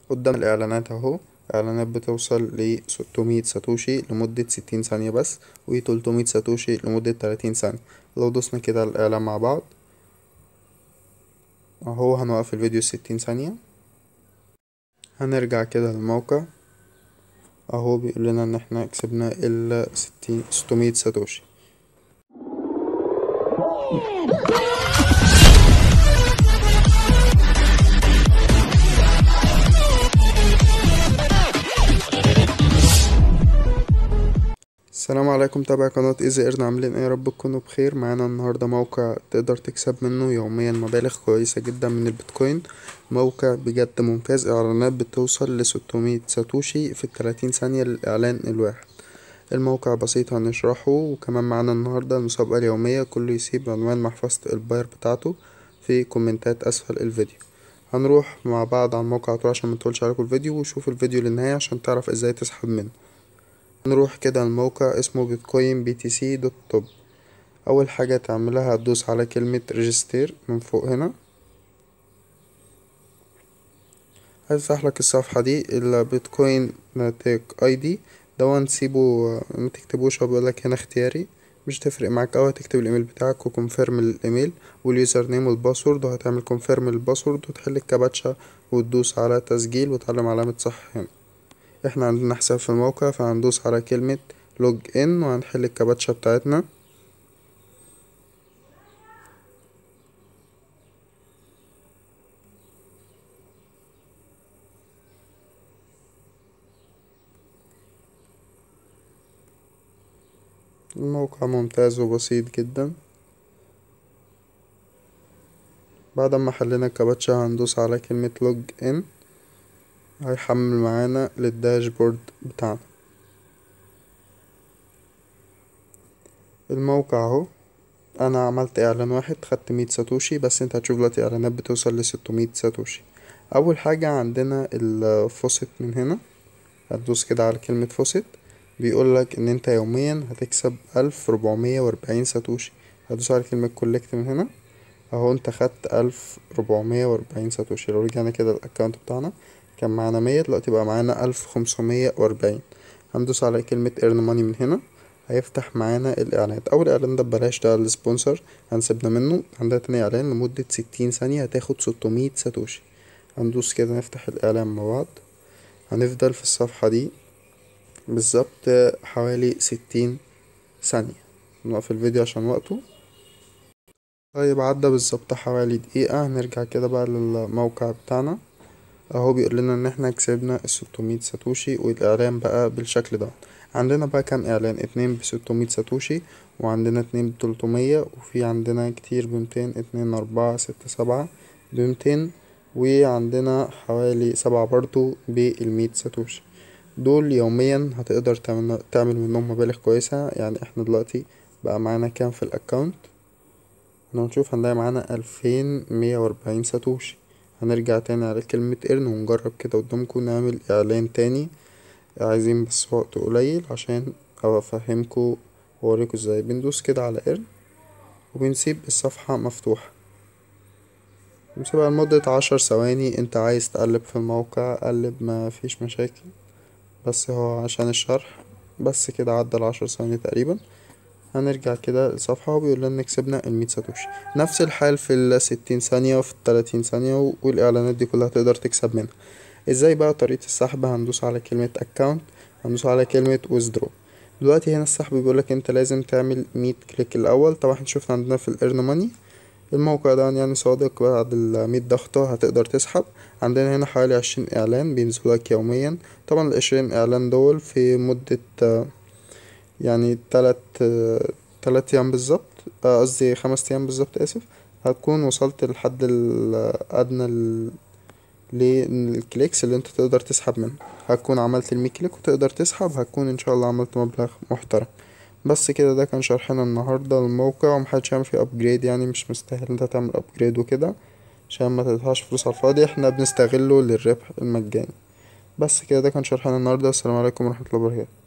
قدام الإعلانات أهو إعلانات بتوصل لستمية ساتوشي لمدة ستين ثانية بس وتلتمية ساتوشي لمدة تلاتين ثانية لو دوسنا كده على الإعلان مع بعض أهو هنوقف الفيديو ستين ثانية هنرجع كده للموقع أهو بيقولنا إن احنا كسبنا إلا ستين ستمية ساتوشي السلام عليكم تابع قناة ايزي ايرن عاملين ايه يا رب تكونوا بخير معانا النهاردة موقع تقدر تكسب منه يوميا مبالغ كويسة جدا من البيتكوين موقع بجد ممتاز اعلانات بتوصل لستمية ساتوشي في التلاتين ثانية للاعلان الواحد الموقع بسيط هنشرحه وكمان معانا النهاردة المسابقة اليومية كله يسيب عنوان محفظة الباير بتاعته في كومنتات اسفل الفيديو هنروح مع بعض على الموقع طول عشان متطولش عليكم الفيديو وشوف الفيديو للنهاية عشان تعرف ازاي تسحب منه نروح كده الموقع اسمه بيتكوين بي تي سي دوت توب اول حاجة تعملها هتدوس على كلمة ريجستير من فوق هنا هتفتح لك الصفحة دي البيتكوين تيك اي دي ده نسيبه متكتبوش هو بيقولك هنا اختياري مش تفرق معاك اوي هتكتب الايميل بتاعك وكونفيرم الايميل واليوزر نيم والباسورد وهتعمل كونفيرم الباسورد وتحل الكابتشا وتدوس على تسجيل وتعلم علامة صح هنا احنا عندنا حساب في الموقع فهندوس على كلمة لوج ان وهنحل الكابتشا بتاعتنا الموقع ممتاز وبسيط جدا بعد ما حلينا الكابتشا هندوس على كلمة لوج ان هيحمل معانا للداشبورد بتاعنا الموقع اهو انا عملت اعلان واحد خدت مية ساتوشي بس انت هتشوف دلوقتي اعلانات بتوصل لستمية ساتوشي اول حاجة عندنا الفوسيت من هنا هتدوس كده على كلمة فوسيت بيقولك ان انت يوميا هتكسب الف ربعمية واربعين ساتوشي هتدوس على كلمة كولكت من هنا اهو انت خدت الف ربعمية واربعين ساتوشي لو رجعنا كده الاكونت بتاعنا كان معانا مية دلوقتي بقى معانا ألف خمسمية وأربعين هندوس على كلمة ايرن ماني من هنا هيفتح معانا الإعلانات أول إعلان ده ببلاش ده السبونسر هنسيبنا منه عندنا تاني إعلان لمدة ستين ثانية هتاخد ستمية ساتوشي هندوس كده نفتح الإعلان مع بعض هنفضل في الصفحة دي بالظبط حوالي ستين ثانية نوقف الفيديو عشان وقته طيب عدى بالظبط حوالي دقيقة هنرجع كده بقى للموقع بتاعنا اهو بيقول لنا ان احنا كسبنا الستمية ساتوشي والاعلان بقى بالشكل ده عندنا بقى كام اعلان اتنين بستمية ساتوشي وعندنا اتنين بتلتمية وفي عندنا كتير بمتين اتنين اربعة ستة سبعة بمتين وعندنا حوالي سبعة برضو بالمية ساتوشي دول يوميا هتقدر تعمل, تعمل منهم مبالغ كويسة يعني احنا دلوقتي بقى معانا كام في الاكونت هنشوف هنلاقي معانا الفين مية واربعين ساتوشي هنرجع تاني على كلمة ايرن ونجرب كده قدامكم نعمل اعلان تاني عايزين بس وقت قليل عشان افهمكم واوريكم ازاي بندوس كده على ايرن وبنسيب الصفحة مفتوحة بنسيبها لمدة عشر ثواني انت عايز تقلب في الموقع قلب ما فيش مشاكل بس هو عشان الشرح بس كده عدى العشر ثواني تقريبا هنرجع كده الصفحة وبيقول لنا كسبنا المية ساتوشي نفس الحال في الستين ثانية وفي التلاتين ثانية والإعلانات دي كلها تقدر تكسب منها ازاي بقى طريقة السحب هندوس على كلمة account هندوس على كلمة withdraw دلوقتي هنا السحب بيقولك انت لازم تعمل مية كليك الأول طبعا احنا شفنا عندنا في الإيرن ماني الموقع ده يعني صادق بعد المية ضغطة هتقدر تسحب عندنا هنا حوالي عشرين إعلان بينزلولك يوميا طبعا العشرين إعلان دول في مدة يعني تلات تلات ايام بالظبط قصدي خمس ايام بالظبط اسف هتكون وصلت للحد الادنى للكليكس اللي انت تقدر تسحب منه هتكون عملت المية كليك وتقدر تسحب هتكون ان شاء الله عملت مبلغ محترم بس كده ده كان شرحنا النهاردة الموقع ومحدش يعمل فيه ابجريد يعني مش مستاهل انت تعمل ابجريد وكده عشان ما تدفعش فلوس على الفاضي احنا بنستغله للربح المجاني بس كده ده كان شرحنا النهاردة السلام عليكم ورحمة الله وبركاته